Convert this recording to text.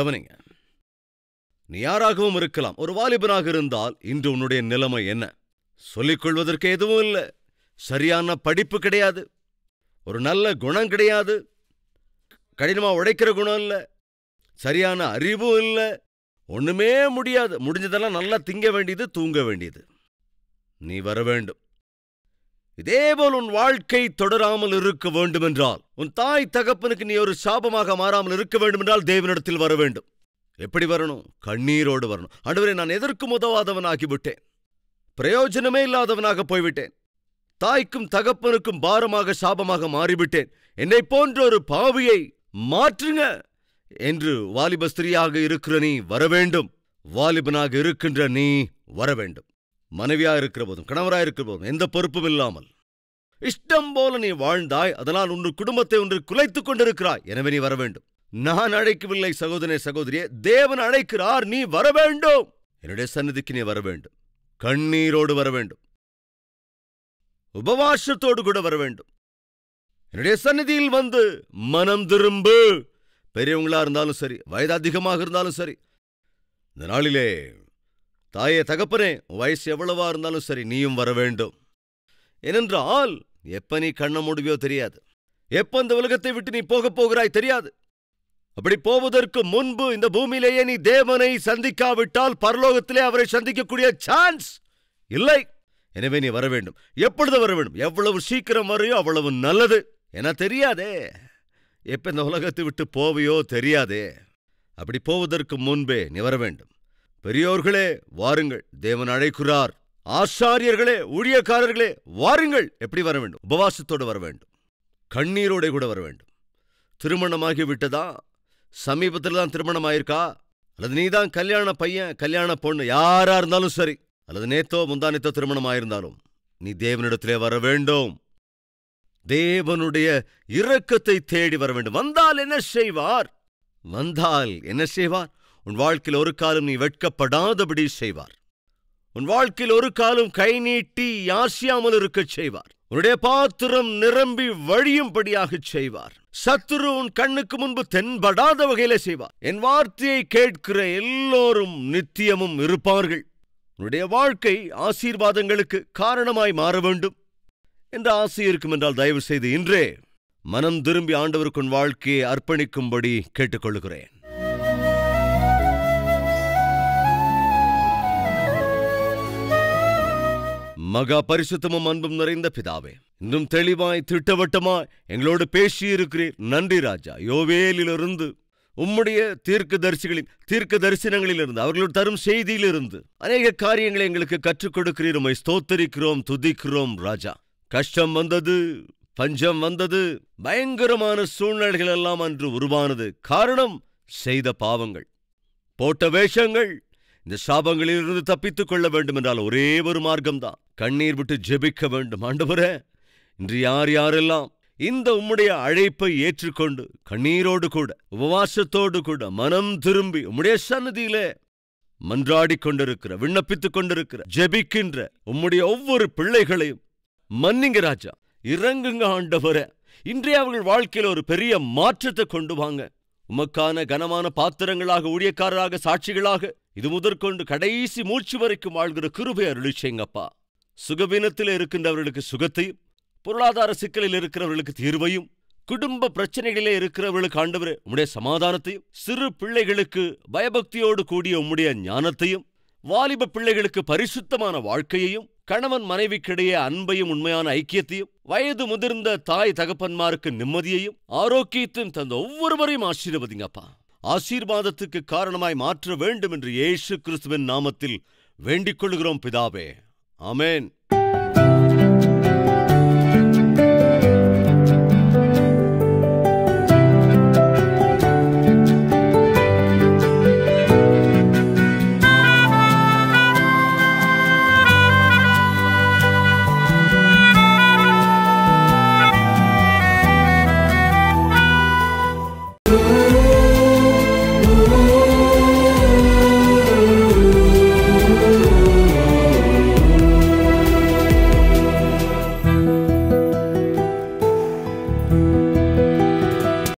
கவனிங்க நீ யாராகவும் இருக்கலாம் ஒரு வாலிபனாக இருந்தால் இன்று உன்னுடைய நிலைமை என்ன சொல்லிக் கொள்வதற்கு எதுவும் இல்லை சரியான படிப்பு கிடையாது ஒரு நல்ல குணம் கிடையாது கடினமா உழைக்கிற குணம் இல்ல சரியான அறிவும் இல்ல ஒண்ணுமே முடியாது முடிஞ்சதெல்லாம் நல்லா திங்க வேண்டியது தூங்க வேண்டியது நீ வர வேண்டும் இதேபோல் உன் வாழ்க்கை தொடராமல் இருக்க வேண்டுமென்றால் உன் தாய் தகப்பனுக்கு நீ ஒரு சாபமாக மாறாமல் இருக்க வேண்டுமென்றால் தேவனிடத்தில் வர வேண்டும் எப்படி வரணும் கண்ணீரோடு வரணும் ஆண்டவரே நான் எதற்கும் உதவாதவனாகிவிட்டேன் பிரயோஜனமே இல்லாதவனாக போய்விட்டேன் தாய்க்கும் தகப்பனுக்கும் பாரமாக சாபமாக மாறிவிட்டேன் என்னை போன்ற ஒரு பாவியை மாற்றுங்க என்று வாலிப ஸ்திரியாக இருக்கிற நீ வர வேண்டும் வாலிபனாக இருக்கின்ற நீ வர வேண்டும் மனைவியா இருக்கிற போதும் கணவரா இருக்கிற போதும் எந்த பொறுப்பும் இல்லாமல் இஷ்டம் போல நீ வாழ்ந்தாய் அதனால் உன் குடும்பத்தை ஒன்று குலைத்துக் கொண்டிருக்கிறாய் எனவே நீ வர வேண்டும் நான் அழைக்கவில்லை சகோதரனே சகோதரியே தேவன் அழைக்கிறார் நீ வர வேண்டும் என்னுடைய சந்நிதிக்கு நீ வர வேண்டும் கண்ணீரோடு வர வேண்டும் உபவாசத்தோடு கூட வர வேண்டும் என்னுடைய சந்நிதியில் வந்து மனம் திரும்பு பெரியவங்களா இருந்தாலும் சரி வயது அதிகமாக இருந்தாலும் சரி இந்த நாளிலே தாயே தகப்பனே உன் வயசு எவ்வளவா இருந்தாலும் சரி நீயும் வர வேண்டும் ஏனென்றால் எப்ப நீ கண்ண முடிவியோ தெரியாது எப்ப இந்த உலகத்தை விட்டு நீ போகப் போகிறாய் தெரியாது அப்படி போவதற்கு முன்பு இந்த பூமியிலேயே நீ தேவனை சந்திக்காவிட்டால் பரலோகத்திலே அவரை சந்திக்கக்கூடிய சான்ஸ் இல்லை எனவே நீ வர வேண்டும் எப்பொழுது வர வேண்டும் எவ்வளவு சீக்கிரம் வரையோ அவ்வளவு நல்லது என தெரியாதே எப்ப இந்த உலகத்தை விட்டு போவையோ தெரியாதே அப்படி போவதற்கு முன்பே நீ வர வேண்டும் பெரியோர்களே வாருங்கள் தேவன் அழைக்கிறார் ஆசாரியர்களே ஊழியக்காரர்களே வாருங்கள் எப்படி வர வேண்டும் உபவாசத்தோடு வர வேண்டும் கண்ணீரோட கூட வர வேண்டும் திருமணமாகி விட்டதா சமீபத்தில் தான் திருமணம் ஆயிருக்கா அல்லது நீதான் கல்யாண பையன் கல்யாண பொண்ணு யாரா இருந்தாலும் சரி அல்லது நேத்தோ முந்தானத்தோ திருமணம் ஆயிருந்தாலும் நீ தேவனிடத்திலே வர வேண்டும் தேவனுடைய இரக்கத்தை தேடி வர வேண்டும் வந்தால் என்ன செய்வார் வந்தால் என்ன செய்வார் உன் வாழ்க்கையில் ஒரு காலம் நீ வெட்கப்படாதபடி செய்வார் உன் வாழ்க்கையில் ஒரு காலம் கை நீட்டி யாசியாமல் இருக்கச் செய்வார் உன்னுடைய பாத்திரம் நிரம்பி வழியும்படியாகச் செய்வார் சத்துரு உன் கண்ணுக்கு முன்பு தென்படாத வகையில செய்வார் என் வார்த்தையை கேட்கிற எல்லோரும் நித்தியமும் இருப்பார்கள் உன்னுடைய வாழ்க்கை ஆசீர்வாதங்களுக்கு காரணமாய் மாற வேண்டும் என்ற ஆசை இருக்கும் என்றால் தயவு செய்து இன்றே மனம் திரும்பி ஆண்டவருக்கு உன் வாழ்க்கையை அர்ப்பணிக்கும்படி கேட்டுக்கொள்கிறேன் மகா பரிசுத்தமும் அன்பும் நிறைந்த பிதாவே இன்னும் தெளிவாய் திட்டவட்டமாய் எங்களோடு பேசியிருக்கிறீர் நன்றி ராஜா யோவேலிலிருந்து உம்முடைய தீர்க்க தரிசிகளின் தீர்க்க தரிசனங்களிலிருந்து அவர்களோடு தரும் செய்தியிலிருந்து அநேக காரியங்களை எங்களுக்கு கற்றுக் கொடுக்கிறீர் உம்மை ஸ்தோத்தரிக்கிறோம் துதிக்கிறோம் ராஜா கஷ்டம் வந்தது பஞ்சம் வந்தது பயங்கரமான சூழ்நிலைகள் எல்லாம் அன்று உருவானது காரணம் செய்த பாவங்கள் போட்ட வேஷங்கள் இந்த சாபங்களிலிருந்து தப்பித்துக் கொள்ள வேண்டும் என்றால் ஒரே ஒரு மார்க்கம்தான் கண்ணீர் விட்டு ஜெபிக்க வேண்டும் ஆண்டவரே இன்று யார் யாரெல்லாம் இந்த உம்முடைய அழைப்பை ஏற்றுக்கொண்டு கண்ணீரோடு கூட உபவாசத்தோடு கூட மனம் திரும்பி உம்முடைய சன்னதியிலே மன்றாடிக் கொண்டிருக்கிற விண்ணப்பித்துக் கொண்டிருக்கிற ஜெபிக்கின்ற உம்முடைய ஒவ்வொரு பிள்ளைகளையும் மன்னிங்க ராஜா இறங்குங்க ஆண்டவரே இன்றைய அவர்கள் வாழ்க்கையில் ஒரு பெரிய மாற்றத்தை கொண்டு வாங்க உமக்கான கனமான பாத்திரங்களாக ஊழியக்காரராக சாட்சிகளாக இது முதற்கொண்டு கடைசி மூச்சு வரைக்கும் வாழ்கிற கிருபை அருளி செய்யுங்கப்பா சுகவீனத்தில் இருக்கின்றவர்களுக்கு சுகத்தையும் பொருளாதார சிக்கலில் இருக்கிறவர்களுக்கு தீர்வையும் குடும்ப பிரச்சனைகளிலே இருக்கிறவர்களுக்கு ஆண்டவரே உம்முடைய சமாதானத்தையும் சிறு பிள்ளைகளுக்கு பயபக்தியோடு கூடிய உம்முடைய ஞானத்தையும் வாலிப பிள்ளைகளுக்கு பரிசுத்தமான வாழ்க்கையையும் கணவன் மனைவிக்கிடையே அன்பையும் உண்மையான ஐக்கியத்தையும் வயது முதிர்ந்த தாய் தகப்பன்மாருக்கு நிம்மதியையும் ஆரோக்கியத்தையும் தந்த ஒவ்வொருவரையும் ஆசீர்வதிங்கப்பா ஆசீர்வாதத்துக்கு காரணமாய் மாற்ற வேண்டும் என்று இயேசு கிறிஸ்துவின் நாமத்தில் வேண்டிக் கொள்கிறோம் பிதாவே ஆமென்